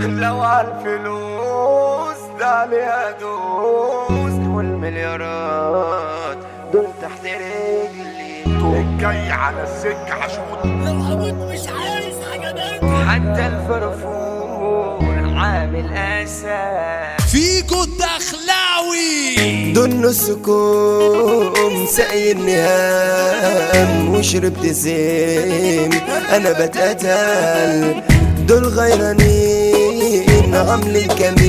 لو عالفلوس ده عليها دوس والمليارات دول تحت رجلي جاي على السكة حشود لو هموت مش عايز حاجة منكم حتى الفرفور عامل اسى فيكو الدخلاوي دول السكوم سقي النهام وشربت زين انا بتقتل دول غيرانين عاملين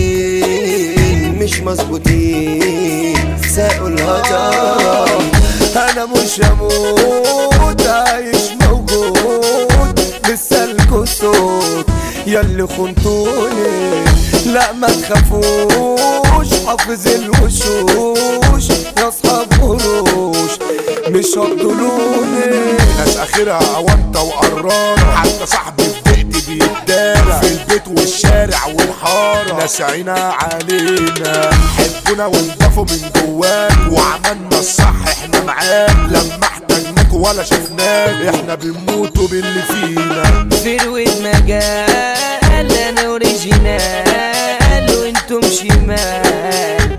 كمين مش مظبوطين ساقوا الهضم انا مش هموت عايش موجود لسه الكسوت ياللي خنتوني لا ما تخافوش حافظ الوشوش يا اصحاب قروش مش هتضلوني ناس اخرها وانت وقرانة حتى صاحبي في بيتي بيتدارى في البيت والشارع والحارة ناس عينا علينا حبونا ونضافوا من جواك وعملنا الصح احنا معاك لما احتاجناك ولا شفناك احنا بنموت باللي فينا فروة مجال انا اوريجينال وانتم شمال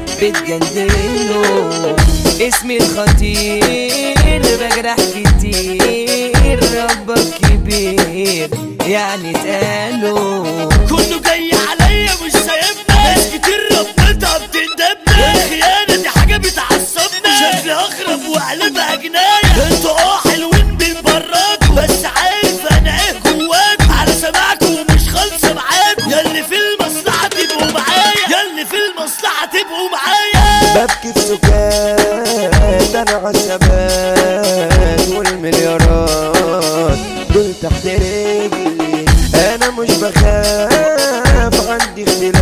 بتجننوا اسمي الخطير بجرح كتير ربك كبير يعني اتقالوا كله جاي عليا مش سايبنا ناس كتير ربطها بتندبنا الخيانة دي حاجة بتعصبنا شكلي اخرب وقلبها جناية انتوا اه حلوين من براكوا بس عارف انا ايه جواكوا على سماعكوا ومش خالصة معاكوا ياللي في المصلحة تبقوا معايا ياللي في المصلحة تبقوا معايا ببكي في سكات انا عالثبات والمليارات دول تحت رجلي انا مش بخاف عندي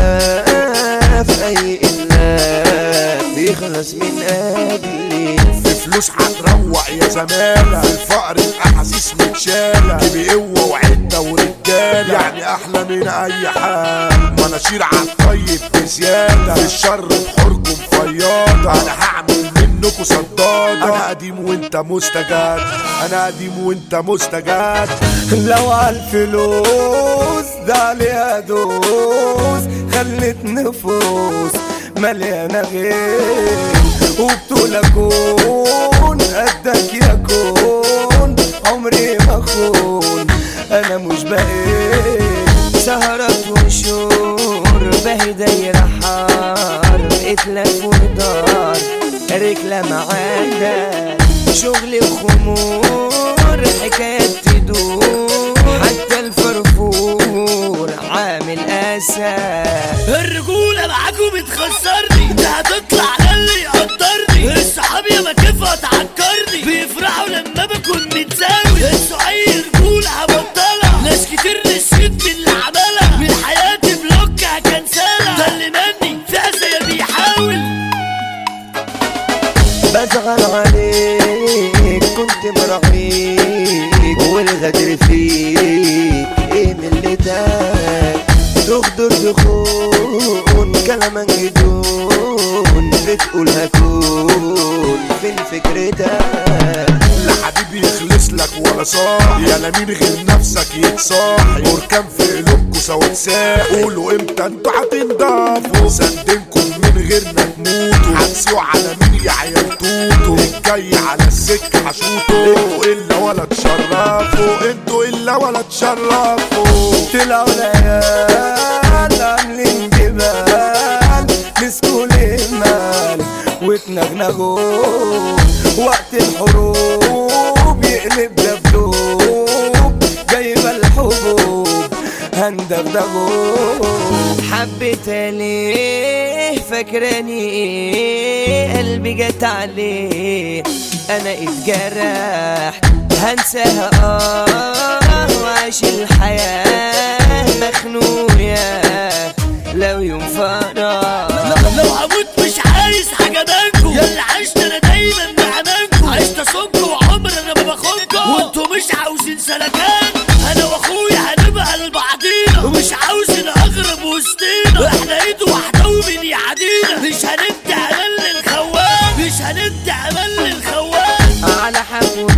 اختلاف اي الاف بيخلص من اجلي في فلوس هتروق يا زمالة في الفقر الاحاسيس متشالة جيبي قوة وعدة ورجالة يعني احلى من اي حال مناشير عالطيب بزيادة في الشر بحوركم فياضة انا هعمل منكم صدادة انا قديم وانت مستجد انا قديم وانت مستجد لو عالفلوس ده عليها دوس خلت نفوس مليانة غير وبطولة كون قدك يكون عمري ما خون انا مش بقيت سهرات وشور بهي دايرة حار اتلف ودار رجلة معانا شغل وخمور حكايات تدور حتى الفرفور عامل اسى الرجولة معاكوا بتخسرني ده هتطلع على اللي يقدرني الصحاب يا ما كيف هتعكرني بيفرحوا لما بكون متساوي انتوا اي رجولة هبطلها ناس كتير نسيت من اللي عملها من حياتي بلوك هكنسلها ده اللي مني فيها زي بيحاول بزعل عليك كنت مراعيك والغدر فيك ايه من اللي داك تغدر تخون كلامك جدون بتقول هكون فين فكرتك لا حبيبي يخلص لك ولا صاح يا لا مين غير نفسك يتصاحي بركان في قلوبكوا سوا تساحي قولوا امتى انتوا هتنضافوا سندنكم من غيرنا تموتوا هتسيوا على مين يا عيال توتو الجاي على السكة هشوطوا انتوا الا ولا تشرفوا انتوا الا ولا تشرفوا طلعوا ليال عاملين جبال مسكوا الإيمان واتنغنغوا وقت الحروب يقلب دبدوب جايبة الحبوب هندغدغوا حبيت ليه فاكراني ايه قلبي جت عليه انا اتجرحت هنساها اه وعيش الحياة مخنوق يا لو يوم فرح لو هموت مش عايز حاجة منكم ياللي عشت انا دايما مع منكم عشت اصونكم وعمر انا ما باخدكم وانتوا مش عاوزين سلكان انا واخويا هنبقى لبعضينا ومش عاوزين اغرب وسطينا احنا ايد واحدة ومين يعدينا مش هندي امل للخوان مش هندي امل للخوان على حق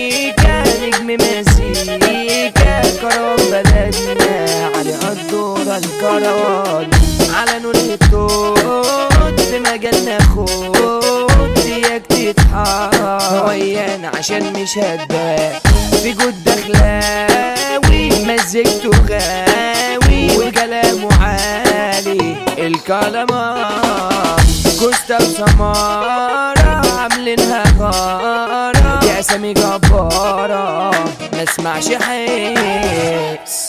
بيك نجم مزيكا كرم بلدنا علي قدورة بابا الكروان على نور التوت في مجالنا خد اياك تتحار ويانا عشان مش هداك في جود دخلاوي مزجته غاوي وكلامه عالي الكلمان كوستا وسمارة عاملينها غارة دي اسامي جبارة ما اسمعش حس